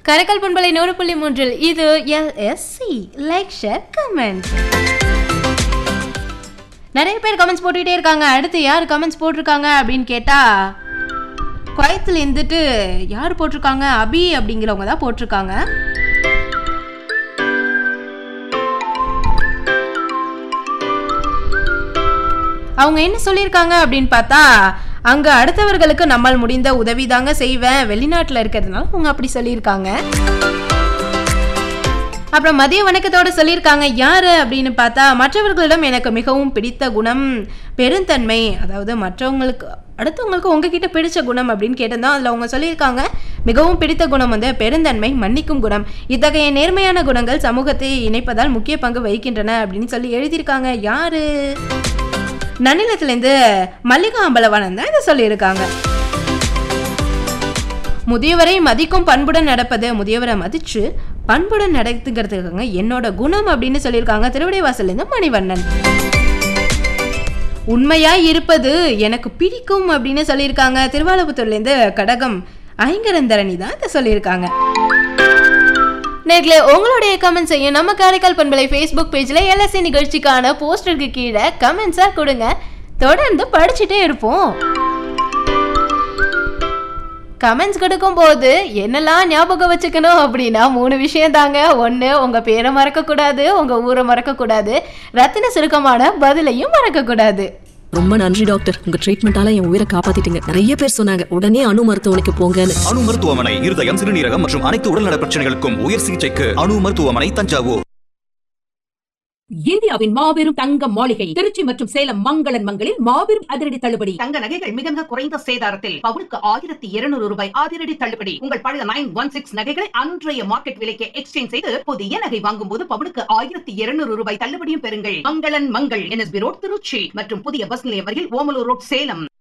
கரைக்கல் பண்பலை நூறு புள்ளி மூன்றில் இது எல்எஸ்சி லைக் ஷேர் கமெண்ட் நிறைய பேர் கமெண்ட்ஸ் போட்டுக்கிட்டே இருக்காங்க அடுத்து யார் கமெண்ட்ஸ் போட்டிருக்காங்க அப்படின்னு கேட்டா குவைத்தில் இருந்துட்டு யார் போட்டிருக்காங்க அபி அப்படிங்கிறவங்க தான் போட்டிருக்காங்க அவங்க என்ன சொல்லியிருக்காங்க அப்படின்னு பார்த்தா அங்கே அடுத்தவர்களுக்கு நம்மால் முடிந்த உதவி தாங்க செய்வேன் வெளிநாட்டில் இருக்கிறதுனால அவங்க அப்படி சொல்லியிருக்காங்க அப்புறம் மதிய வணக்கத்தோட சொல்லியிருக்காங்க யாரு அப்படின்னு பார்த்தா மற்றவர்களிடம் எனக்கு மிகவும் பிடித்த குணம் பெருந்தன்மை அதாவது மற்றவங்களுக்கு அடுத்தவங்களுக்கு உங்ககிட்ட பிடிச்ச குணம் அப்படின்னு கேட்டிருந்தோம் அதில் அவங்க சொல்லியிருக்காங்க மிகவும் பிடித்த குணம் வந்து பெருந்தன்மை மன்னிக்கும் குணம் இத்தகைய நேர்மையான குணங்கள் சமூகத்தை இணைப்பதால் முக்கிய பங்கு வகிக்கின்றன அப்படின்னு சொல்லி எழுதியிருக்காங்க யாரு நன்னிலத்திலேருந்து மல்லிகா அம்பலவானன் தான் இதை சொல்லியிருக்காங்க முதியவரை மதிக்கும் பண்புடன் நடப்பது முதியவரை மதிச்சு பண்புடன் நடத்துங்கிறதுக்காக என்னோட குணம் அப்படின்னு சொல்லியிருக்காங்க திருவிடைவாசல்லேருந்து மணிவண்ணன் உண்மையா இருப்பது எனக்கு பிடிக்கும் அப்படின்னு சொல்லியிருக்காங்க திருவாலபுத்தூர்லேருந்து கடகம் ஐங்கரந்தரணி தான் இதை சொல்லியிருக்காங்க நேர்களே உங்களுடைய கமெண்ட்ஸையும் நம்ம காரைக்கால் பண்பலை ஃபேஸ்புக் பேஜில் எல்எஸ்சி நிகழ்ச்சிக்கான போஸ்டருக்கு கீழே கமெண்ட்ஸாக கொடுங்க தொடர்ந்து படிச்சுட்டே இருப்போம் கமெண்ட்ஸ் கொடுக்கும்போது என்னெல்லாம் ஞாபகம் வச்சுக்கணும் அப்படின்னா மூணு விஷயம் தாங்க ஒன்று உங்கள் பேரை மறக்கக்கூடாது உங்கள் ஊரை மறக்கக்கூடாது ரத்தின சுருக்கமான பதிலையும் மறக்கக்கூடாது ரொம்ப நன்றி டாக்டர் உங்க ட்ரீட்மெண்டால என் உயிரை காப்பாத்திட்டீங்க நிறைய பேர் சொன்னாங்க உடனே அணு மருத்துவமனைக்கு போங்கன்னு அணு மருத்துவமனை இருதயம் சிறுநீரகம் மற்றும் அனைத்து உடல்நல பிரச்சனைகளுக்கும் உயர் சிகிச்சைக்கு அணு மருத்துவமனை தஞ்சாவூர் இந்தியாவின் மாபெரும் தங்க மாளிகை திருச்சி மற்றும் சேலம் மங்களன் மங்களில் மாபெரும் அதிரடி தள்ளுபடி தங்க நகைகள் மிக மிக குறைந்த சேதாரத்தில் பவுனுக்கு ஆயிரத்தி இருநூறு ரூபாய் அதிரடி தள்ளுபடி உங்கள் பழைய நைன் ஒன் சிக்ஸ் நகைகளை அன்றைய மார்க்கெட் விலைக்கு எக்ஸ்சேஞ்ச் செய்து புதிய நகை வாங்கும் போது பவுனுக்கு ஆயிரத்தி இருநூறு ரூபாய் தள்ளுபடியும் பெறுங்கள் மங்களன் மங்கள் என்எஸ்பி ரோட் திருச்சி மற்றும் புதிய பஸ் நிலையம் வரையில் ஓமலூர் ரோட் சேலம்